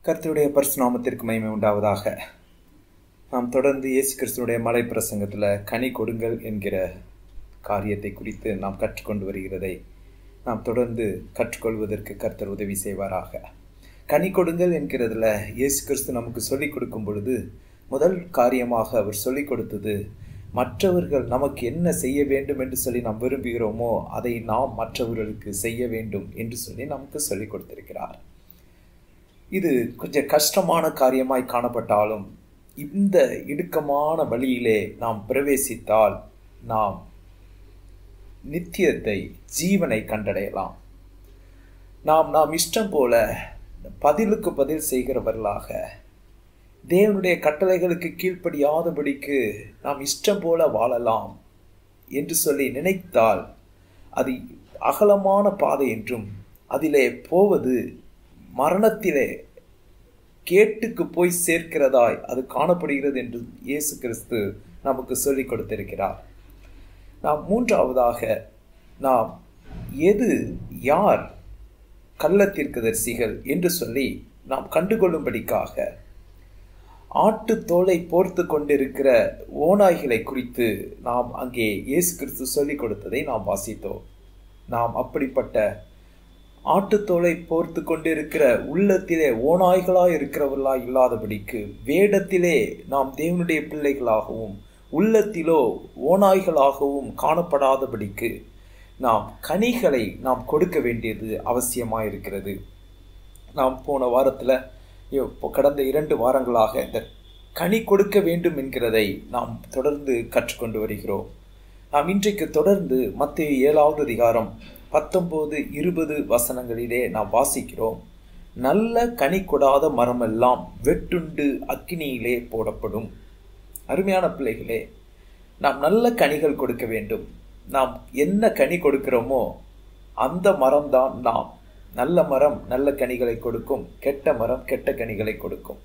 கர்த்தருடைய பரிசுநாமத்திற்கு மகிமை உண்டாவதாக நாம் தொடர்ந்து இயேசு கிறிஸ்துவனுடைய மலை பிரசங்கத்தில் கனி கொடுங்கள் என்கிற காரியத்தை குறித்து நாம் கற்றுக்கொண்டு வருகிறதை நாம் தொடர்ந்து கற்றுக்கொள்வதற்கு கர்த்தர் உதவி செய்வாராக கனி கொடுங்கள் என்கிறதுல இயேசு கிறிஸ்து நமக்கு சொல்லிக் கொடுக்கும் பொழுது முதல் காரியமாக அவர் சொல்லிக் கொடுத்தது மற்றவர்கள் நமக்கு என்ன செய்ய வேண்டும் என்று சொல்லி நாம் விரும்புகிறோமோ அதை நாம் மற்றவர்களுக்கு செய்ய வேண்டும் என்று சொல்லி நமக்கு சொல்லிக் கொடுத்திருக்கிறார் இது கொஞ்சம் கஷ்டமான காரியமாய் காணப்பட்டாலும் இந்த இடுக்கமான வழியிலே நாம் பிரவேசித்தால் நாம் நித்தியத்தை ஜீவனை கண்டடையலாம் நாம் நாம் இஷ்டம் போல பதிலுக்கு பதில் செய்கிறவர்களாக தேவனுடைய கட்டளைகளுக்கு கீழ்ப்படியாதபடிக்கு நாம் இஷ்டம் போல வாழலாம் என்று சொல்லி நினைத்தால் அது அகலமான பாதை என்றும் அதிலே போவது மரணத்திலே கேட்டுக்கு போய் சேர்க்கிறதாய் அது காணப்படுகிறது என்று இயேசு கிறிஸ்து நமக்கு சொல்லிக் கொடுத்திருக்கிறார் நாம் மூன்றாவதாக நாம் எது யார் கள்ளத்தீர்க்கதரிசிகள் என்று சொல்லி நாம் கண்டுகொள்ளும்படிக்காக ஆட்டு தோலை போர்த்து கொண்டிருக்கிற ஓநாய்களை குறித்து நாம் அங்கே இயேசு கிறிஸ்து சொல்லிக் கொடுத்ததை நாம் வாசித்தோம் நாம் அப்படிப்பட்ட ஆட்டுத்தோலை போர்த்து கொண்டிருக்கிற உள்ளத்திலே ஓநாய்களாய் இருக்கிறவர்களாய் இல்லாதபடிக்கு வேடத்திலே நாம் தேவனுடைய பிள்ளைகளாகவும் உள்ளத்திலோ ஓநாய்களாகவும் காணப்படாதபடிக்கு நாம் கனிகளை நாம் கொடுக்க வேண்டியது அவசியமாயிருக்கிறது நாம் போன வாரத்தில் கடந்த இரண்டு வாரங்களாக இந்த கனி கொடுக்க வேண்டும் என்கிறதை நாம் தொடர்ந்து கற்றுக்கொண்டு வருகிறோம் நாம் இன்றைக்கு தொடர்ந்து மத்திய ஏழாவது அதிகாரம் பத்தொம்போது இருபது வசனங்களிலே நாம் வாசிக்கிறோம் நல்ல கனி கொடாத மரமெல்லாம் வெட்டுண்டு அக்கினியிலே போடப்படும் அருமையான பிள்ளைகளே நாம் நல்ல கனிகள் கொடுக்க வேண்டும் நாம் என்ன கனி கொடுக்கிறோமோ அந்த மரம்தான் நாம் நல்ல மரம் நல்ல கனிகளை கொடுக்கும் கெட்ட மரம் கெட்ட கனிகளை கொடுக்கும்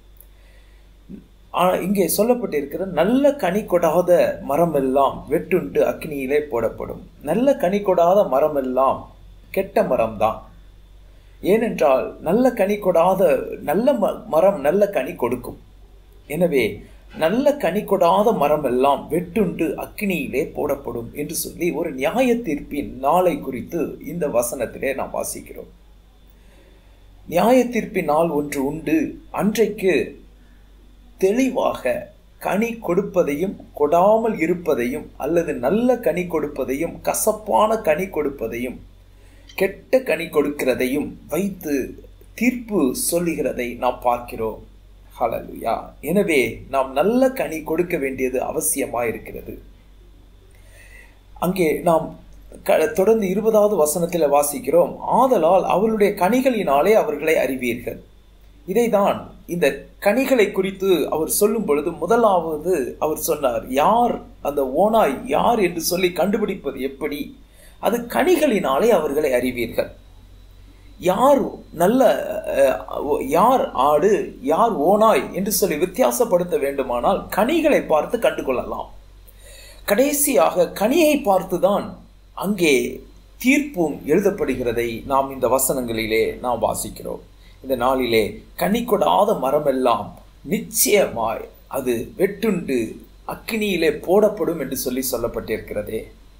இங்கே சொல்லப்பட்டிருக்கிற நல்ல கனி கொடாத மரம் எல்லாம் வெட்டுண்டு அக்னியிலே போடப்படும் நல்ல கனி கொடாத மரம் எல்லாம் கெட்ட மரம் தான் ஏனென்றால் நல்ல கனி கொடாத நல்ல மரம் நல்ல கனி கொடுக்கும் எனவே நல்ல கனி கொடாத மரம் எல்லாம் வெட்டுண்டு அக்னியிலே போடப்படும் என்று சொல்லி ஒரு நியாய தீர்ப்பின் நாளை குறித்து இந்த வசனத்திலே நாம் வாசிக்கிறோம் நியாய தீர்ப்பின் நாள் ஒன்று உண்டு அன்றைக்கு தெளிவாக கனி கொடுப்பதையும் கொடாமல் இருப்பதையும் அல்லது நல்ல கனி கொடுப்பதையும் கசப்பான கனி கொடுப்பதையும் கெட்ட கனி கொடுக்கிறதையும் வைத்து தீர்ப்பு சொல்லுகிறதை நாம் பார்க்கிறோம் ஹலலுயா எனவே நாம் நல்ல கனி கொடுக்க வேண்டியது அவசியமாக இருக்கிறது அங்கே நாம் தொடர்ந்து இருபதாவது வசனத்தில் வாசிக்கிறோம் ஆதலால் அவருடைய கனிகளினாலே அவர்களை அறிவீர்கள் இதைதான் இந்த கனிகளை குறித்து அவர் சொல்லும் பொழுது முதலாவது அவர் சொன்னார் யார் அந்த ஓனாய் யார் என்று சொல்லி கண்டுபிடிப்பது எப்படி அது கனிகளினாலே அவர்களை அறிவீர்கள் யார் நல்ல யார் ஆடு யார் ஓனாய் என்று சொல்லி வித்தியாசப்படுத்த வேண்டுமானால் கனிகளை பார்த்து கண்டுகொள்ளலாம் கடைசியாக கனியை பார்த்துதான் அங்கே தீர்ப்பும் எழுதப்படுகிறதை நாம் இந்த வசனங்களிலே நாம் வாசிக்கிறோம் இந்த நாளிலே கனி கொடாத மரமெல்லாம் நிச்சயமாய் அது வெட்டுண்டு அக்கினியிலே போடப்படும் என்று சொல்லி சொல்லப்பட்டிருக்கிறதே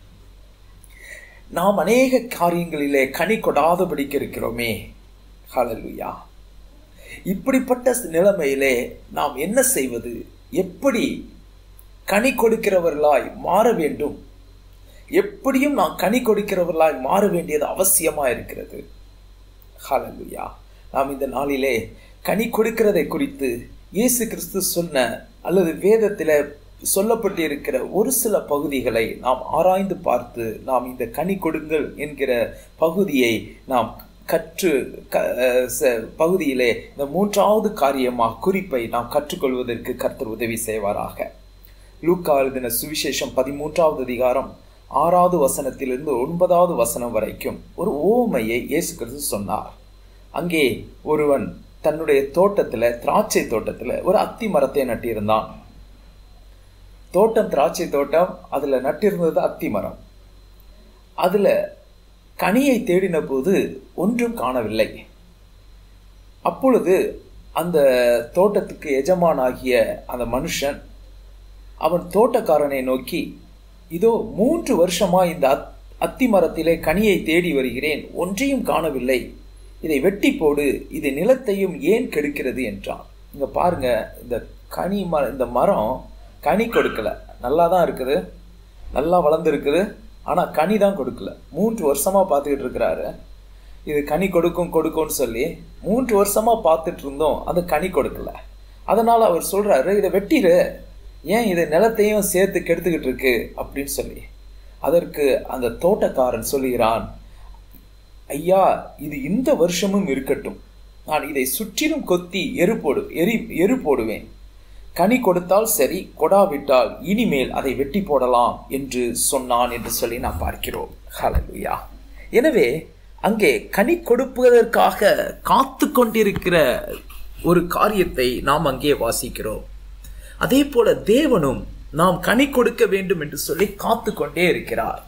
நாம் அநேக காரியங்களிலே கனி கொடாதபடிக்கு இருக்கிறோமே ஹலலுயா இப்படிப்பட்ட நிலைமையிலே நாம் என்ன செய்வது எப்படி கனி கொடுக்கிறவர்களாய் மாற வேண்டும் எப்படியும் நாம் கனி கொடுக்கிறவர்களாய் மாற வேண்டியது அவசியமா இருக்கிறது ஹலலுயா நாம் இந்த நாளிலே கனி கொடுக்கிறதை குறித்து இயேசு கிறிஸ்து சொன்ன அல்லது வேதத்தில் சொல்லப்பட்டிருக்கிற ஒரு சில பகுதிகளை நாம் ஆராய்ந்து பார்த்து நாம் இந்த கனி கொடுங்கள் என்கிற பகுதியை நாம் கற்று பகுதியிலே இந்த மூன்றாவது காரியமாக குறிப்பை நாம் கற்றுக்கொள்வதற்கு கர்த்தர் உதவி செய்வாராக லூக்கா எழுதின சுவிசேஷம் பதிமூன்றாவது அதிகாரம் ஆறாவது வசனத்திலிருந்து ஒன்பதாவது வசனம் வரைக்கும் ஒரு ஓமையை இயேசு கிறிஸ்து சொன்னார் அங்கே ஒருவன் தன்னுடைய தோட்டத்தில் திராட்சை தோட்டத்தில் ஒரு அத்தி மரத்தை நட்டியிருந்தான் தோட்டம் திராட்சை தோட்டம் அதில் நட்டிருந்தது அத்தி மரம் அதில் கனியை தேடின போது ஒன்றும் காணவில்லை அப்பொழுது அந்த தோட்டத்துக்கு எஜமானாகிய அந்த மனுஷன் அவன் தோட்டக்காரனை நோக்கி இதோ மூன்று வருஷமா இந்த அத் அத்தி மரத்திலே கனியை தேடி வருகிறேன் ஒன்றையும் காணவில்லை இதை வெட்டி போடு இது நிலத்தையும் ஏன் கெடுக்கிறது என்றான் இங்க பாருங்க இந்த கனி மர இந்த மரம் கனி கொடுக்கல நல்லா தான் இருக்குது நல்லா வளர்ந்துருக்குது ஆனால் கனி தான் கொடுக்கல மூன்று வருஷமாக பார்த்துக்கிட்டு இருக்கிறாரு இது கனி கொடுக்கும் கொடுக்கும்னு சொல்லி மூன்று வருஷமாக பார்த்துட்டு இருந்தோம் அது கனி கொடுக்கல அதனால் அவர் சொல்கிறாரு இதை வெட்டிடு ஏன் இது நிலத்தையும் சேர்த்து கெடுத்துக்கிட்டு இருக்கு அப்படின்னு சொல்லி அதற்கு அந்த தோட்டக்காரன் சொல்லுகிறான் ஐயா இது இந்த வருஷமும் இருக்கட்டும் நான் இதை சுற்றிலும் கொத்தி எரு போடு எரி எரு போடுவேன் கனி கொடுத்தால் சரி கொடாவிட்டால் இனிமேல் அதை வெட்டி போடலாம் என்று சொன்னான் என்று சொல்லி நாம் பார்க்கிறோம் ஹலலுயா எனவே அங்கே கனி கொடுப்பதற்காக காத்து கொண்டிருக்கிற ஒரு காரியத்தை நாம் அங்கே வாசிக்கிறோம் அதே போல தேவனும் நாம் கனி கொடுக்க வேண்டும் என்று சொல்லி காத்து கொண்டே இருக்கிறார்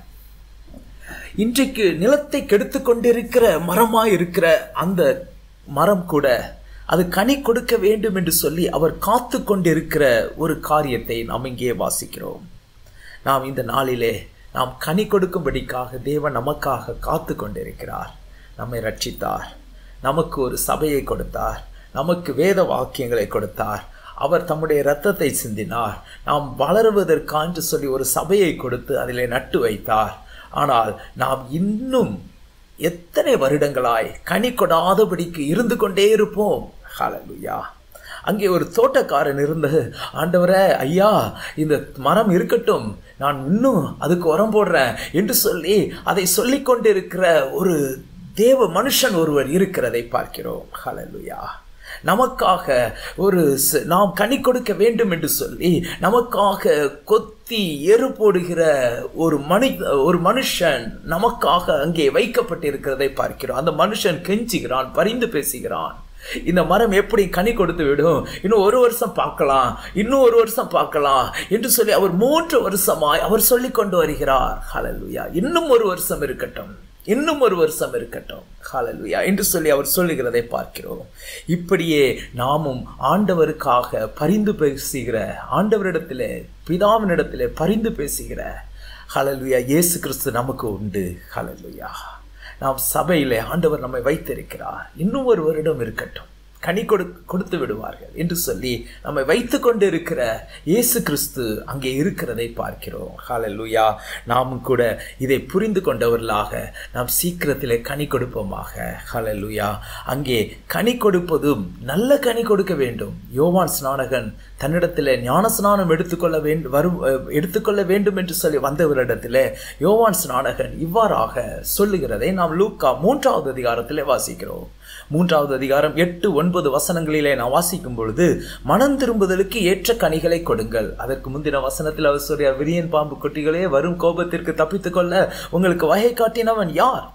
இன்றைக்கு நிலத்தை கெடுத்து கொண்டிருக்கிற மரமாய் இருக்கிற அந்த மரம் கூட அது கனி கொடுக்க வேண்டும் என்று சொல்லி அவர் காத்து கொண்டிருக்கிற ஒரு காரியத்தை நாம் இங்கே வாசிக்கிறோம் நாம் இந்த நாளிலே நாம் கனி கொடுக்கும்படிக்காக தேவன் நமக்காக காத்து கொண்டிருக்கிறார் நம்மை ரட்சித்தார் நமக்கு ஒரு சபையை கொடுத்தார் நமக்கு வேத வாக்கியங்களை கொடுத்தார் அவர் தம்முடைய இரத்தத்தை சிந்தினார் நாம் வளருவதற்கான்று சொல்லி ஒரு சபையை கொடுத்து அதிலே நட்டு வைத்தார் ஆனால் நாம் இன்னும் எத்தனை வருடங்களாய் கனி கொடாதபடிக்கு இருந்து கொண்டே இருப்போம் ஹலலுயா அங்கே ஒரு தோட்டக்காரன் இருந்து ஆண்டவரே ஐயா இந்த மரம் இருக்கட்டும் நான் இன்னும் அதுக்கு உரம் போடுறேன் என்று சொல்லி அதை சொல்லி கொண்டிருக்கிற ஒரு தேவ மனுஷன் ஒருவர் இருக்கிறதை பார்க்கிறோம் ஹலலுயா நமக்காக ஒரு நாம் கனி கொடுக்க வேண்டும் என்று சொல்லி நமக்காக கொத்தி எரு போடுகிற ஒரு மனி ஒரு மனுஷன் நமக்காக அங்கே வைக்கப்பட்டிருக்கிறதை பார்க்கிறோம் அந்த மனுஷன் கெஞ்சுகிறான் பரிந்து பேசுகிறான் இந்த மரம் எப்படி கனி கொடுத்து விடும் இன்னும் ஒரு வருஷம் பார்க்கலாம் இன்னும் ஒரு வருஷம் பார்க்கலாம் என்று சொல்லி அவர் மூன்று வருஷமாய் அவர் சொல்லி கொண்டு வருகிறார் ஹலலுயா இன்னும் ஒரு வருஷம் இருக்கட்டும் இன்னும் ஒரு வருஷம் இருக்கட்டும் ஹாலலுயா என்று சொல்லி அவர் சொல்லுகிறதை பார்க்கிறோம் இப்படியே நாமும் ஆண்டவருக்காக பரிந்து பேசுகிற ஆண்டவரிடத்தில் பிதாவினிடத்தில் பரிந்து பேசுகிற ஹலலுயா இயேசு கிறிஸ்து நமக்கு உண்டு ஹலலுயா நாம் சபையிலே ஆண்டவர் நம்மை வைத்திருக்கிறார் இன்னும் ஒரு வருடம் இருக்கட்டும் கனி கொடு கொடுத்து விடுவார்கள் என்று சொல்லி நம்மை வைத்து கொண்டு இருக்கிற இயேசு கிறிஸ்து அங்கே இருக்கிறதை பார்க்கிறோம் ஹalleluya நாமும் கூட இதை புரிந்து கொண்டவர்களாக நாம் சீக்கிரத்திலே கனி கொடுப்போமாக ஹalleluya அங்கே கனி கொடுப்பதும் நல்ல கனி கொடுக்க வேண்டும் யோவான் ஸ்நானகன் தன்னிடத்தில் ஞான ஸ்நானம் எடுத்துக்கொள்ள வேண்டும் வரும் எடுத்துக்கொள்ள வேண்டும் என்று சொல்லி வந்தவரிடத்தில் யோவான் ஸ்நானகன் இவ்வாறாக சொல்லுகிறதை நாம் லூக்கா மூன்றாவது அதிகாரத்தில் வாசிக்கிறோம் மூன்றாவது அதிகாரம் எட்டு ஒன்பது வசனங்களிலே நான் வாசிக்கும் பொழுது மனம் திரும்புதலுக்கு ஏற்ற கனிகளை கொடுங்கள் அதற்கு முந்தின வசனத்தில் அவர் சொல்ற விரியன் பாம்பு குட்டிகளே வரும் கோபத்திற்கு தப்பித்துக் கொள்ள உங்களுக்கு வகை காட்டினவன் யார்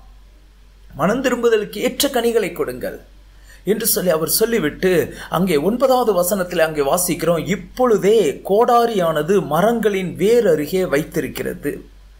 மனம் திரும்புதலுக்கு ஏற்ற கனிகளை கொடுங்கள் என்று சொல்லி அவர் சொல்லிவிட்டு அங்கே ஒன்பதாவது வசனத்தில் அங்கே வாசிக்கிறோம் இப்பொழுதே கோடாரியானது மரங்களின் வேர் அருகே வைத்திருக்கிறது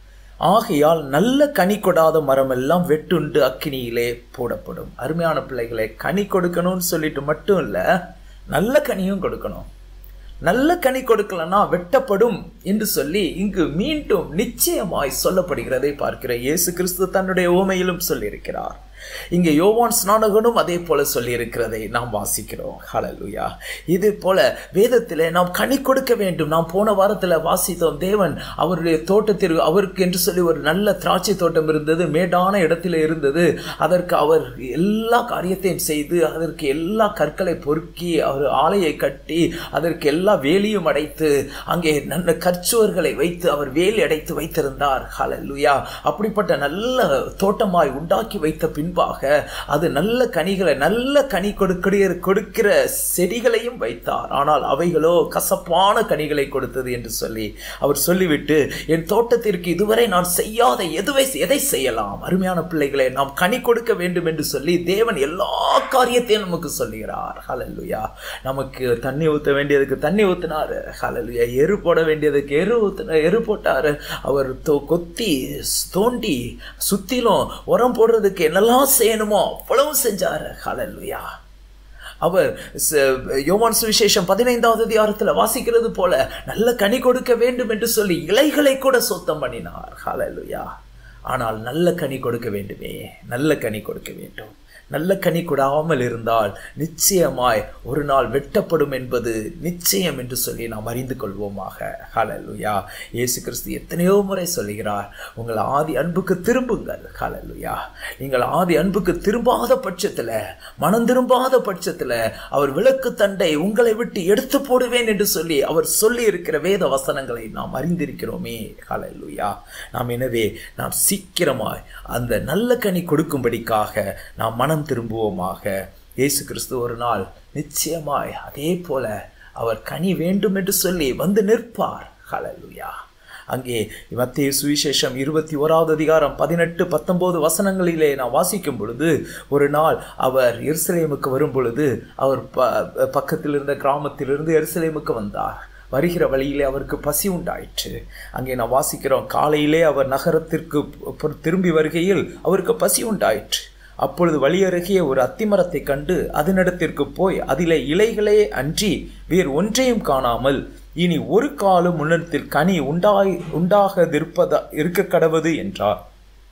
ஆகையால் நல்ல கனி கொடாத மரமெல்லாம் வெட்டுண்டு அக்கினியிலே போடப்படும் அருமையான பிள்ளைகளை கனி கொடுக்கணும்னு சொல்லிட்டு மட்டும் இல்லை நல்ல கனியும் கொடுக்கணும் நல்ல கனி கொடுக்கலன்னா வெட்டப்படும் என்று சொல்லி இங்கு மீண்டும் நிச்சயமாய் சொல்லப்படுகிறதை பார்க்கிற இயேசு கிறிஸ்து தன்னுடைய ஓமையிலும் சொல்லியிருக்கிறார் இங்கே யோவான் ஸ்நானகனும் அதே போல சொல்லி இருக்கிறதை நாம் வாசிக்கிறோம் ஹலலுயா இது போல வேதத்தில் நாம் கனி கொடுக்க வேண்டும் நாம் போன வாரத்தில் வாசித்தோம் தேவன் அவருடைய தோட்டத்திற்கு அவருக்கு என்று சொல்லி ஒரு நல்ல திராட்சை தோட்டம் இருந்தது மேடான இடத்துல இருந்தது அதற்கு அவர் எல்லா காரியத்தையும் செய்து அதற்கு எல்லா கற்களை பொறுக்கி அவர் ஆலையை கட்டி அதற்கு எல்லா வேலியும் அடைத்து அங்கே நல்ல கற்சுவர்களை வைத்து அவர் வேலி அடைத்து வைத்திருந்தார் ஹலலுயா அப்படிப்பட்ட நல்ல தோட்டமாய் உண்டாக்கி வைத்த பின் பின்பாக அது நல்ல கனிகளை நல்ல கனி கொடுக்கிற கொடுக்கிற செடிகளையும் வைத்தார் ஆனால் அவைகளோ கசப்பான கனிகளை கொடுத்தது என்று சொல்லி அவர் சொல்லிவிட்டு என் தோட்டத்திற்கு இதுவரை நான் செய்யாத எதுவை எதை செய்யலாம் அருமையான பிள்ளைகளை நாம் கனி கொடுக்க வேண்டும் என்று சொல்லி தேவன் எல்லா காரியத்தையும் நமக்கு சொல்லுகிறார் ஹலல்லுயா நமக்கு தண்ணி ஊற்ற வேண்டியதுக்கு தண்ணி ஊற்றினாரு ஹலல்லுயா எரு போட வேண்டியதுக்கு எரு ஊற்றின எரு போட்டாரு அவர் கொத்தி தோண்டி சுத்திலும் உரம் போடுறதுக்கு என்னெல்லாம் செய்யணுமோ அவ்வளவு செஞ்சாரு ஹலல்லுயா அவர் யோவான் சுவிசேஷம் பதினைந்தாவது அதிகாரத்தில் வாசிக்கிறது போல நல்ல கனி கொடுக்க வேண்டும் என்று சொல்லி இலைகளை கூட சுத்தம் பண்ணினார் ஹalleluya ஆனால் நல்ல கனி கொடுக்க வேண்டுமே நல்ல கனி கொடுக்க வேண்டும் நல்ல கனி கொடாமல் இருந்தால் நிச்சயமாய் ஒரு நாள் வெட்டப்படும் என்பது நிச்சயம் என்று சொல்லி நாம் அறிந்து கொள்வோமாக ஹalleluya இயேசு கிறிஸ்து எத்தனையோ முறை சொல்லுகிறார் உங்கள் ஆதி அன்புக்கு திரும்புங்கள் ஹalleluya நீங்கள் ஆதி அன்புக்கு திரும்பாத பட்சத்தில் மனம் திரும்பாத பட்சத்தில் அவர் விளக்கு தண்டை உங்களை விட்டு எடுத்து போடுவேன் என்று சொல்லி அவர் சொல்லி இருக்கிற வேத வசனங்களை நாம் அறிந்திருக்கிறோமே ஹalleluya நாம் எனவே நாம் சீக்கிரமாய் அந்த நல்ல கனி கொடுக்கும்படிக்காக நாம் மனம் திரும்புவோமாக இயேசு கிறிஸ்து ஒரு நாள் நிச்சயமாய் அதே போல அவர் கனி வேண்டும் என்று சொல்லி வந்து நிற்பார் ஹalleluya அங்கே மத்திய சுவிசேஷம் இருபத்தி ஓராவது அதிகாரம் பதினெட்டு பத்தொன்பது வசனங்களிலே நான் வாசிக்கும் பொழுது ஒரு நாள் அவர் எருசலேமுக்கு வரும் பொழுது அவர் ப பக்கத்தில் இருந்த கிராமத்திலிருந்து எருசலேமுக்கு வந்தார் வருகிற வழியிலே அவருக்கு பசி உண்டாயிற்று அங்கே நான் வாசிக்கிறோம் காலையிலே அவர் நகரத்திற்கு திரும்பி வருகையில் அவருக்கு பசி உண்டாயிற்று அப்பொழுது வழியருகே ஒரு அத்திமரத்தை கண்டு அதனிடத்திற்கு போய் அதிலே இலைகளே அன்றி வேறு ஒன்றையும் காணாமல் இனி ஒரு காலம் முன்னத்தில் கனி உண்டாய் உண்டாகதிருப்பதா இருக்க கடவது என்றார்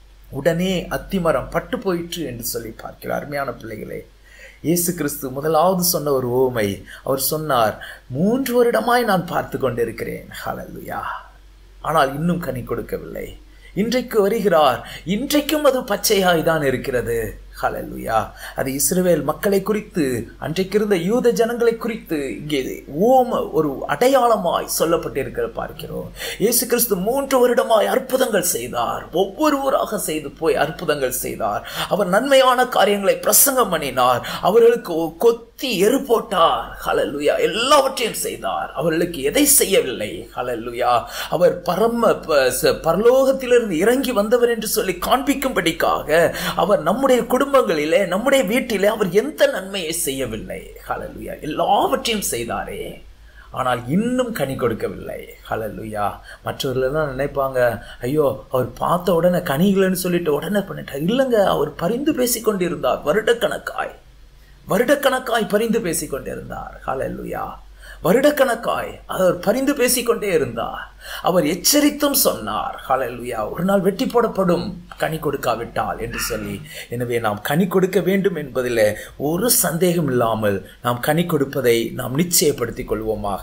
உடனே அத்திமரம் பட்டு போயிற்று என்று சொல்லி பார்க்கிறார் அருமையான பிள்ளைகளே இயேசு கிறிஸ்து முதலாவது சொன்ன ஒரு ஓமை அவர் சொன்னார் மூன்று வருடமாய் நான் பார்த்து கொண்டிருக்கிறேன் ஹalleluya ஆனால் இன்னும் கனி கொடுக்கவில்லை இன்றைக்கு வருகிறார் இன்றைக்கும் அது பச்சையாய் தான் இருக்கிறது ஹalleluya அது இஸ்ரவேல் மக்களை குறித்து அன்றைக்கு இருந்த யூத ஜனங்களை குறித்து இங்கே ஓம ஒரு அடையாளமாய் சொல்லப்பட்டிருக்கிற பார்க்கிறோம் இயேசு கிறிஸ்து மூன்று வருடமாய் அற்புதங்கள் செய்தார் ஒவ்வொருவராக செய்து போய் அற்புதங்கள் செய்தார் அவர் நன்மையான காரியங்களை பிரசங்கம் பண்ணினார் அவர்களுக்கு கொத்தி எரு போட்டார் ஹalleluya எல்லாவற்றையும் செய்தார் அவர்களுக்கு எதை செய்யவில்லை ஹalleluya அவர் பரம பரலோகத்திலிருந்து இறங்கி வந்தவர் என்று சொல்லி காண்பிக்கும்படிக்காக அவர் நம்முடைய குடும்பங்களிலே நம்முடைய வீட்டிலே அவர் எந்த நன்மையை செய்யவில்லை ஹalleluya எல்லாவற்றையும் செய்தாரே ஆனால் இன்னும் கனி கொடுக்கவில்லை ஹalleluya மற்றவர்களெல்லாம் நினைப்பாங்க ஐயோ அவர் பார்த்த உடனே கனிகளன்னு சொல்லிட்டு உடனே பண்ணிட்டார் இல்லைங்க அவர் பரிந்து பேசி கொண்டிருந்தார் வருடக்கணக்காய் வருடக்கணக்காய் பரிந்து பேசி கொண்டிருந்தார் ஹalleluya வருடக்கணக்காய் அவர் பரிந்து பேசிக்கொண்டே இருந்தார் அவர் எச்சரித்தும் சொன்னார் ஹalleluya ஒரு நாள் வெட்டி போடப்படும் கனி கொடுக்காவிட்டால் என்று சொல்லி எனவே நாம் கனி கொடுக்க வேண்டும் என்பதில் ஒரு சந்தேகம் இல்லாமல் நாம் கனி கொடுப்பதை நாம் நிச்சயப்படுத்திக் கொள்வோமாக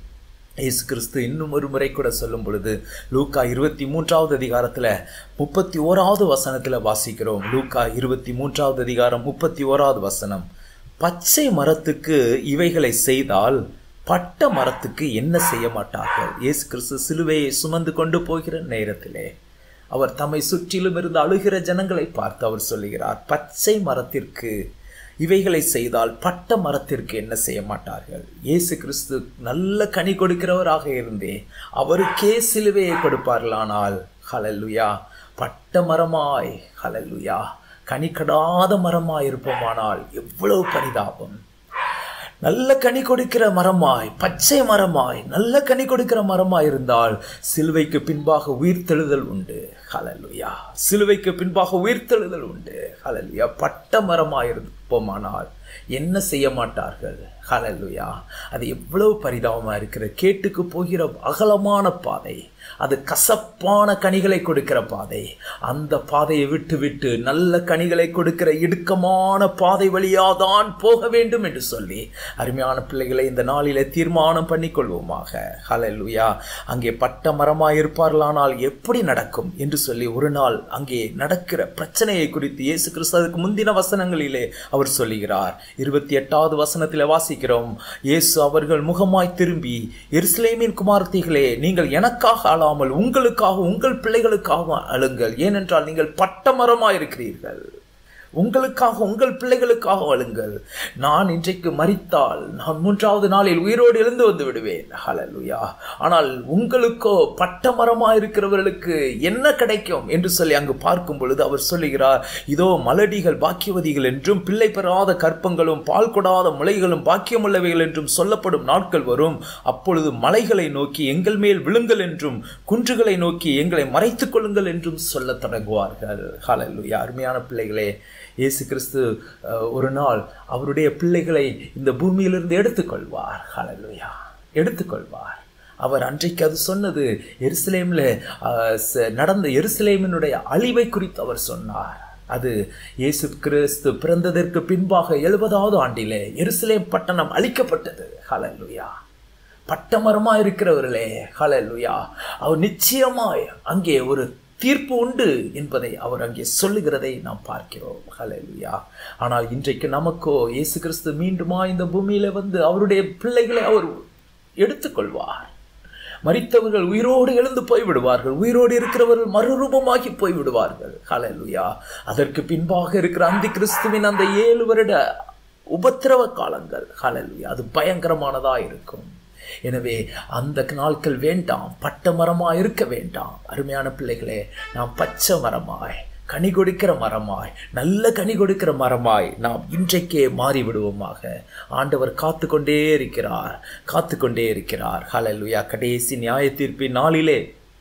இயேசு கிறிஸ்து இன்னும் ஒரு முறை கூட சொல்லும் பொழுது லூக்கா இருபத்தி மூன்றாவது அதிகாரத்தில் முப்பத்தி ஓராவது வசனத்தில் வாசிக்கிறோம் லூக்கா இருபத்தி மூன்றாவது அதிகாரம் முப்பத்தி ஓராவது வசனம் பச்சை மரத்துக்கு இவைகளை செய்தால் பட்ட மரத்துக்கு என்ன செய்ய மாட்டார்கள் இயேசு கிறிஸ்து சிலுவையை சுமந்து கொண்டு போகிற நேரத்திலே அவர் தம்மை சுற்றிலும் இருந்து அழுகிற ஜனங்களை பார்த்து அவர் சொல்லுகிறார் பச்சை மரத்திற்கு இவைகளை செய்தால் பட்ட மரத்திற்கு என்ன செய்ய மாட்டார்கள் இயேசு கிறிஸ்து நல்ல கனி கொடுக்கிறவராக இருந்தே அவருக்கே சிலுவையை கொடுப்பார்களானால் ஹலல்லுயா பட்ட மரமாய் ஹலல்லுயா கனிக்கடாத மரமாய் இருப்போமானால் எவ்வளவு பரிதாபம் நல்ல கனி கொடுக்கிற மரமாய் பச்சை மரமாய் நல்ல கனி கொடுக்கிற மரமாய் இருந்தால் சிலுவைக்கு பின்பாக உயிர்த்தெழுதல் உண்டு ஹலலுயா சிலுவைக்கு பின்பாக உயிர்த்தெழுதல் உண்டு ஹலலுயா பட்ட மரமாய் இருப்போமானால் என்ன செய்ய மாட்டார்கள் ஹலலுயா அது எவ்வளவு பரிதாபமாக இருக்கிற கேட்டுக்கு போகிற அகலமான பாதை அது கசப்பான கனிகளை கொடுக்கிற பாதை அந்த பாதையை விட்டு விட்டு நல்ல கனிகளை கொடுக்கிற இடுக்கமான பாதை வழியாதான் போக வேண்டும் என்று சொல்லி அருமையான பிள்ளைகளை இந்த நாளிலே தீர்மானம் பண்ணிக்கொள்வோமாக ஹலலுயா அங்கே பட்ட மரமாக இருப்பார்களானால் எப்படி நடக்கும் என்று சொல்லி ஒரு நாள் அங்கே நடக்கிற பிரச்சனையை குறித்து இயேசு கிறிஸ்து அதுக்கு முந்தின வசனங்களிலே அவர் சொல்லுகிறார் இருபத்தி எட்டாவது வசனத்தில் வாசிக்கிறோம் இயேசு அவர்கள் முகமாய் திரும்பி எருசலேமின் குமார்த்திகளே நீங்கள் எனக்காக அழாமல் உங்களுக்காக உங்கள் பிள்ளைகளுக்காக அழுங்கள் ஏனென்றால் நீங்கள் பட்ட மரமாயிருக்கிறீர்கள் உங்களுக்காக உங்கள் பிள்ளைகளுக்காக அழுங்கள் நான் இன்றைக்கு மறித்தால் நான் மூன்றாவது நாளில் உயிரோடு எழுந்து வந்து விடுவேன் ஹலலுயா ஆனால் உங்களுக்கோ பட்ட மரமாக இருக்கிறவர்களுக்கு என்ன கிடைக்கும் என்று சொல்லி அங்கு பார்க்கும் பொழுது அவர் சொல்லுகிறார் இதோ மலடிகள் பாக்கியவதிகள் என்றும் பிள்ளை பெறாத கற்பங்களும் பால் கொடாத முளைகளும் பாக்கியமுள்ளவைகள் என்றும் சொல்லப்படும் நாட்கள் வரும் அப்பொழுது மலைகளை நோக்கி எங்கள் மேல் விழுங்கள் என்றும் குன்றுகளை நோக்கி எங்களை மறைத்துக் கொள்ளுங்கள் என்றும் சொல்லத் தொடங்குவார்கள் ஹலலுயா அருமையான பிள்ளைகளே இயேசு கிறிஸ்து அஹ், ஒரு நாள் அவருடைய பிள்ளைகளை இந்த பூமியிலிருந்து எடுத்துக்கொள்வார் ஹalleluya எடுத்துக்கொள்வார் அவர் அன்றைக்கு அது சொன்னது எருசலேமில் அஹ், ச- நடந்த எருசலேமினுடைய அழிவை குறித்து அவர் சொன்னார் அது இயேசு கிறிஸ்து பிறந்ததற்கு பின்பாக எழுபதாவது ஆண்டிலே எருசலேம் பட்டணம் அழிக்கப்பட்டது ஹalleluya பட்டமரமா இருக்கிறவர்களே ஹalleluya அவர் நிச்சயமாய் அங்கே ஒரு தீர்ப்பு உண்டு என்பதை அவர் அங்கே சொல்லுகிறதை நாம் பார்க்கிறோம் ஹalleluya ஆனால் இன்றைக்கு நமக்கோ இயேசு கிறிஸ்து மீண்டுமா இந்த பூமியில வந்து அவருடைய பிள்ளைகளை அவர் எடுத்துக்கொள்வார் மரித்தவர்கள் உயிரோடு எழுந்து போய்விடுவார்கள் உயிரோடு இருக்கிறவர்கள் மறுரூபமாகி போய்விடுவார்கள் ஹalleluya அதற்கு பின்பாக இருக்கிற அந்தி கிறிஸ்துவின் அந்த ஏழு வருட உபத்திரவ காலங்கள் ஹalleluya அது பயங்கரமானதா இருக்கும் எனவே அந்த நாட்கள் வேண்டாம் பட்ட மரமா இருக்க வேண்டாம் அருமையான பிள்ளைகளே நாம் பச்சை மரமாய் கனி கொடுக்கிற மரமாய் நல்ல கனி கொடுக்கிற மரமாய் நாம் இன்றைக்கே மாறி விடுவோமாக ஆண்டவர் காத்து கொண்டே இருக்கிறார் காத்து கொண்டே இருக்கிறார் ஹalleluya கடைசி நியாய தீர்ப்பின் நாளிலே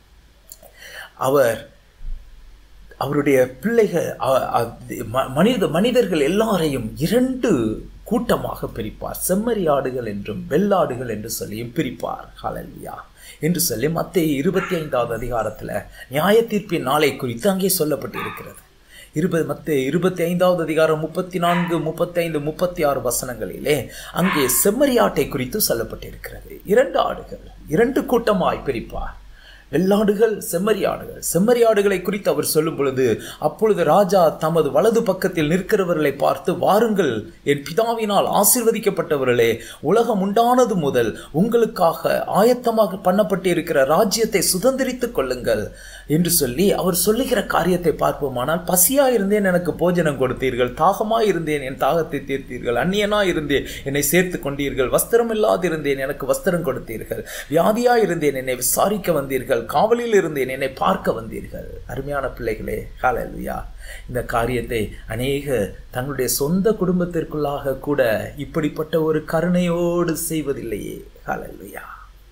அவர் அவருடைய பிள்ளைகள் அ- அ- ம- மனித மனிதர்கள் எல்லாரையும் இரண்டு கூட்டமாக பிரிப்பார் செம்மறியாடுகள் என்றும் வெள்ளாடுகள் என்று சொல்லியும் பிரிப்பார் ஹalleluya என்று சொல்லி மத்திய இருபத்தி ஐந்தாவது அதிகாரத்தில் நியாய தீர்ப்பின் நாளை குறித்து அங்கே சொல்லப்பட்டு இருக்கிறது இருபது மத்திய இருபத்தி ஐந்தாவது அதிகாரம் முப்பத்தி நான்கு முப்பத்தி ஐந்து முப்பத்தி ஆறு வசனங்களிலே அங்கே செம்மறியாட்டை குறித்து சொல்லப்பட்டிருக்கிறது இரண்டு ஆடுகள் இரண்டு கூட்டமாய் பிரிப்பார் வெள்ளாடுகள் செம்மறியாடுகள் செம்மறியாடுகளை குறித்து அவர் சொல்லும் பொழுது அப்பொழுது ராஜா தமது வலது பக்கத்தில் நிற்கிறவர்களை பார்த்து வாருங்கள் என் பிதாவினால் ஆசீர்வதிக்கப்பட்டவர்களே உலகம் உண்டானது முதல் உங்களுக்காக ஆயத்தமாக பண்ணப்பட்டிருக்கிற ராஜ்யத்தை சுதந்திரித்துக் கொள்ளுங்கள் என்று சொல்லி அவர் சொல்லுகிற காரியத்தை பார்ப்போமானால் பசியா இருந்தேன் எனக்கு போஜனம் கொடுத்தீர்கள் தாகமா இருந்தேன் என் தாகத்தை தீர்த்தீர்கள் அந்நியனா இருந்தேன் என்னை சேர்த்து கொண்டீர்கள் வஸ்திரம் இல்லாதிருந்தேன் எனக்கு வஸ்திரம் கொடுத்தீர்கள் வியாதியா இருந்தேன் என்னை விசாரிக்க வந்தீர்கள் காவலில் இருந்தேன் என்னை பார்க்க வந்தீர்கள் அருமையான பிள்ளைகளே ஹalleluya இந்த காரியத்தை அநேக தங்களுடைய சொந்த குடும்பத்திற்குள்ளாக கூட இப்படிப்பட்ட ஒரு கருணையோடு செய்வதில்லையே ஹalleluya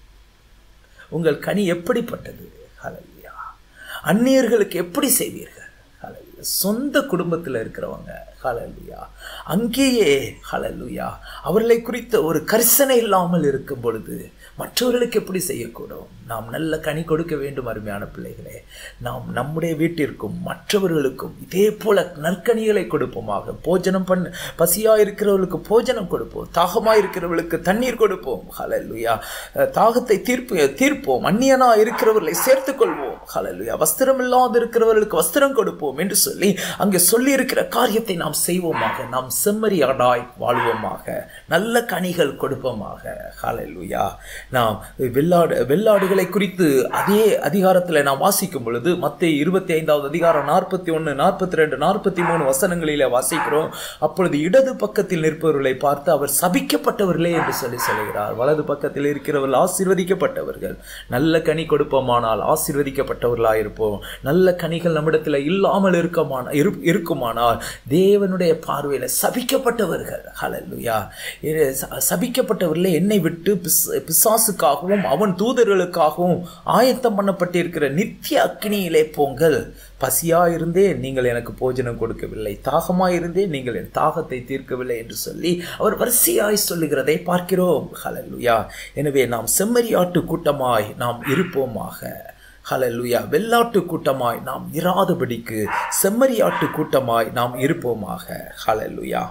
உங்கள் கனி எப்படிப்பட்டது ஹalleluya அந்நியர்களுக்கு எப்படி செய்வீர்கள் ஹalleluya சொந்த குடும்பத்தில் இருக்கிறவங்க ஹalleluya அங்கேயே ஹalleluya அவர்களை குறித்த ஒரு கரிசனை இல்லாமல் இருக்கும் பொழுது மற்றவர்களுக்கு எப்படி செய்யக்கூடும் நாம் நல்ல கனி கொடுக்க வேண்டும் அருமையான பிள்ளைகளே நாம் நம்முடைய வீட்டிற்கும் மற்றவர்களுக்கும் இதே போல நற்கனிகளை கொடுப்போமாக போஜனம் பண்ண பசியா இருக்கிறவர்களுக்கு போஜனம் கொடுப்போம் தாகமா இருக்கிறவர்களுக்கு தண்ணீர் கொடுப்போம் ஹalleluya தாகத்தை தீர்ப்பு தீர்ப்போம் அந்நியனா இருக்கிறவர்களை சேர்த்துக் கொள்வோம் ஹalleluya வஸ்திரம் இல்லாத இருக்கிறவர்களுக்கு வஸ்திரம் கொடுப்போம் என்று சொல்லி அங்கே சொல்லி இருக்கிற காரியத்தை நாம் செய்வோமாக நாம் செம்மறியாடாய் வாழ்வோமாக நல்ல கனிகள் கொடுப்போமாக ஹalleluya நாம் வெள்ளாடு வெள்ளாடுகளை குறித்து அதே அதிகாரத்தில் நாம் வாசிக்கும் பொழுது மத்திய இருபத்தி ஐந்தாவது அதிகாரம் நாற்பத்தி ஒன்று நாற்பத்தி ரெண்டு நாற்பத்தி மூணு வசனங்களிலே வாசிக்கிறோம் அப்பொழுது இடது பக்கத்தில் நிற்பவர்களை பார்த்து அவர் சபிக்கப்பட்டவர்களே என்று சொல்லி சொல்கிறார் வலது பக்கத்தில் இருக்கிறவர்கள் ஆசீர்வதிக்கப்பட்டவர்கள் நல்ல கனி கொடுப்போமானால் ஆசீர்வதிக்கப்பட்டவர்களாக இருப்போம் நல்ல கனிகள் நம்மிடத்தில் இல்லாமல் இருக்கமான இரு இருக்குமானால் தேவனுடைய பார்வையில் சபிக்கப்பட்டவர்கள் ஹalleluya இது ச- சபிக்கப்பட்டவர்களே என்னை விட்டு பிஸ் பிசாசுக்காகவும் அவன் தூதர்களுக்காகவும் ஆயத்தம் பண்ணப்பட்டிருக்கிற நித்திய அக்கினியிலே போங்கள் பசியா இருந்தே நீங்கள் எனக்கு போஜனம் கொடுக்கவில்லை தாகமா இருந்தே நீங்கள் என் தாகத்தை தீர்க்கவில்லை என்று சொல்லி அவர் வரிசையாய் சொல்லுகிறதை பார்க்கிறோம் ஹalleluya எனவே நாம் செம்மறியாட்டு கூட்டமாய் நாம் இருப்போமாக ஹalleluya வெள்ளாட்டு கூட்டமாய் நாம் இராதபடிக்கு செம்மறியாட்டு கூட்டமாய் நாம் இருப்போமாக ஹalleluya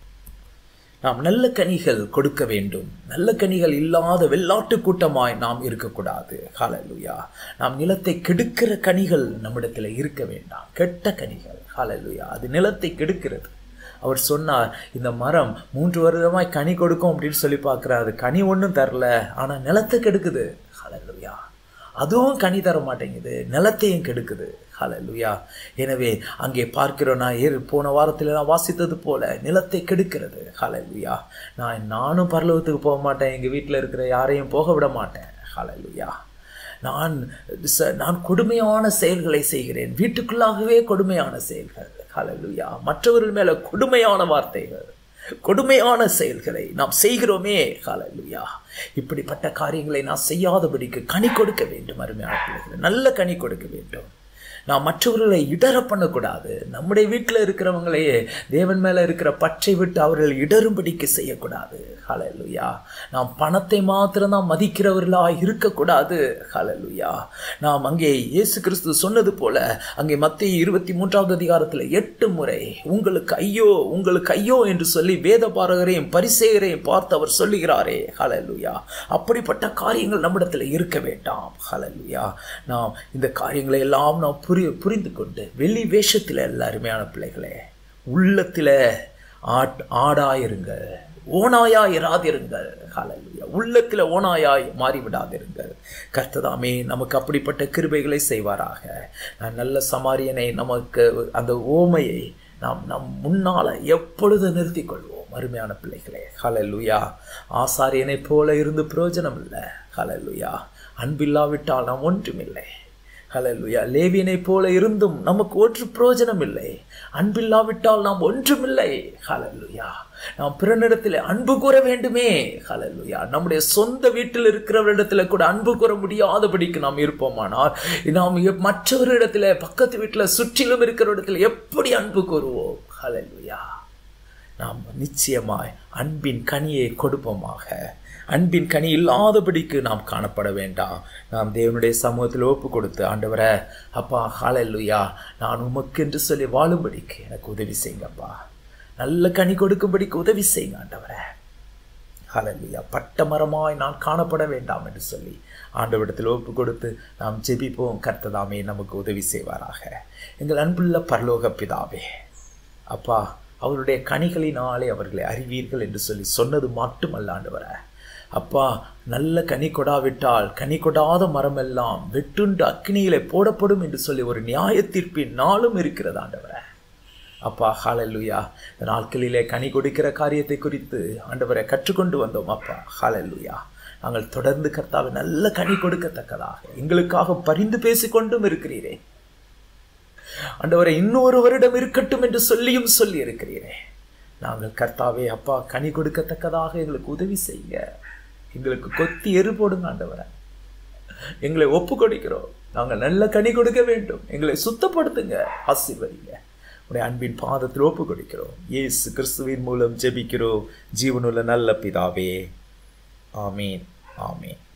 நாம் நல்ல கனிகள் கொடுக்க வேண்டும் நல்ல கனிகள் இல்லாத வெள்ளாட்டு கூட்டமாய் நாம் இருக்கக்கூடாது ஹalleluya நாம் நிலத்தை கெடுக்கிற கனிகள் நம்மிடத்தில் இருக்க வேண்டாம் கெட்ட கனிகள் ஹalleluya அது நிலத்தை கெடுக்கிறது அவர் சொன்னார் இந்த மரம் மூன்று வருடமாய் கனி கொடுக்கும் அப்படின்னு சொல்லி பார்க்குறாரு கனி ஒன்றும் தரல ஆனால் நிலத்தை கெடுக்குது ஹalleluya அதுவும் கனி தர மாட்டேங்குது நிலத்தையும் கெடுக்குது ஹalleluya எனவே அங்கே பார்க்கிறோம் நான் ஏறு போன வாரத்தில் நான் வாசித்தது போல நிலத்தை கெடுக்கிறது ஹalleluya நான் நானும் பரலோகத்துக்கு போக மாட்டேன் எங்கள் வீட்டில் இருக்கிற யாரையும் போக விட மாட்டேன் ஹalleluya நான் ச- நான் கொடுமையான செயல்களை செய்கிறேன் வீட்டுக்குள்ளாகவே கொடுமையான செயல்கள் ஹalleluya மற்றவர்கள் மேல கொடுமையான வார்த்தைகள் கொடுமையான செயல்களை நாம் செய்கிறோமே ஹalleluya இப்படிப்பட்ட காரியங்களை நான் செய்யாதபடிக்கு கனி கொடுக்க வேண்டும் அருமையான பிள்ளைகளை நல்ல கனி கொடுக்க வேண்டும் நாம் மற்றவர்களை இடர பண்ணக்கூடாது நம்முடைய வீட்டில் இருக்கிறவங்களையே தேவன் மேலே இருக்கிற பற்றை விட்டு அவர்கள் இடரும்படிக்கு செய்யக்கூடாது ஹலலுயா நாம் பணத்தை மாத்திரம்தான் மதிக்கிறவர்களாக இருக்கக்கூடாது ஹலலுயா நாம் அங்கே இயேசு கிறிஸ்து சொன்னது போல அங்கே மத்திய இருபத்தி மூன்றாவது அதிகாரத்தில் எட்டு முறை உங்களுக்கு ஐயோ உங்களுக்கு ஐயோ என்று சொல்லி வேத பாரகரையும் பரிசேகரையும் பார்த்து அவர் சொல்லுகிறாரே ஹலலுயா அப்படிப்பட்ட காரியங்கள் நம்மிடத்தில் இருக்க வேண்டாம் ஹலலுயா நாம் இந்த காரியங்களை எல்லாம் நாம் புரி புரிந்து கொண்டு வெளி வேஷத்தில் எல்லாருமையான பிள்ளைகளே உள்ளத்தில் ஆட் ஆடாயிருங்கள் ஓனாயாய் இராதிருங்கள் ஹalleluya உள்ளத்தில் ஓனாயாய் மாறிவிடாதிருங்கள் கர்த்ததாமே நமக்கு அப்படிப்பட்ட கிருபைகளை செய்வாராக நான் நல்ல சமாரியனை நமக்கு அந்த ஓமையை நாம் நம் முன்னால் எப்பொழுது நிறுத்திக் கொள்வோம் அருமையான பிள்ளைகளே ஹalleluya ஆசாரியனைப் போல இருந்து பிரயோஜனம் இல்லை ஹalleluya அன்பில்லாவிட்டால் நாம் ஒன்றுமில்லை ஹலலுயா லேவியனைப் போல இருந்தும் நமக்கு ஒன்று பிரயோஜனம் இல்லை அன்பில்லாவிட்டால் நாம் ஒன்றுமில்லை ஹலலுயா நாம் பிறனிடத்தில் அன்பு கூற வேண்டுமே ஹலலுயா நம்முடைய சொந்த வீட்டில் இருக்கிறவரிடத்தில் கூட அன்பு கூற முடியாதபடிக்கு நாம் இருப்போமானால் நாம் மற்றவரிடத்தில் பக்கத்து வீட்டில் சுற்றிலும் இருக்கிற இடத்துல எப்படி அன்பு கூறுவோம் ஹலலுயா நாம் நிச்சயமாய் அன்பின் கனியை கொடுப்போமாக அன்பின் கனி இல்லாதபடிக்கு நாம் காணப்பட வேண்டாம் நாம் தேவனுடைய சமூகத்தில் ஒப்பு கொடுத்து ஆண்டவரை அப்பா ஹாலல்லுயா நான் உமக்கு என்று சொல்லி வாழும்படிக்கு எனக்கு உதவி செய்யுங்கப்பா நல்ல கனி கொடுக்கும்படிக்கு உதவி செய்யுங்க ஆண்டவரை ஹலல்லுயா பட்ட மரமாய் நான் காணப்பட வேண்டாம் என்று சொல்லி ஆண்டவிடத்தில் ஒப்பு கொடுத்து நாம் ஜெபிப்போம் கர்த்ததாமே நமக்கு உதவி செய்வாராக எங்கள் அன்புள்ள பரலோக பிதாவே அப்பா அவருடைய கனிகளினாலே அவர்களை அறிவீர்கள் என்று சொல்லி சொன்னது மட்டுமல்ல ஆண்டவரை அப்பா நல்ல கனி கொடாவிட்டால் கனி கொடாத மரமெல்லாம் வெட்டுண்டு அக்னியிலே போடப்படும் என்று சொல்லி ஒரு நியாய தீர்ப்பின் நாளும் இருக்கிறது ஆண்டவரை அப்பா ஹாலல்லுயா இந்த நாட்களிலே கனி கொடுக்கிற காரியத்தை குறித்து ஆண்டவரை கற்றுக்கொண்டு வந்தோம் அப்பா ஹாலல்லுயா நாங்கள் தொடர்ந்து கர்த்தாவை நல்ல கனி கொடுக்கத்தக்கதாக எங்களுக்காக பரிந்து பேசிக்கொண்டும் இருக்கிறீரே ஆண்டவரை இன்னொரு வருடம் இருக்கட்டும் என்று சொல்லியும் சொல்லி இருக்கிறீரே நாங்கள் கர்த்தாவே அப்பா கனி கொடுக்கத்தக்கதாக எங்களுக்கு உதவி செய்ய எங்களுக்கு கொத்தி எரு போடுங்க ஆண்டவரை எங்களை ஒப்பு கொடுக்கிறோம் நாங்கள் நல்ல கனி கொடுக்க வேண்டும் எங்களை சுத்தப்படுத்துங்க ஆசீர்வதிங்க உடைய அன்பின் பாதத்தில் ஒப்பு கொடுக்கிறோம் இயேசு கிறிஸ்துவின் மூலம் ஜெபிக்கிறோம் ஜீவனுள்ள நல்ல பிதாவே ஆமீன் ஆமீன்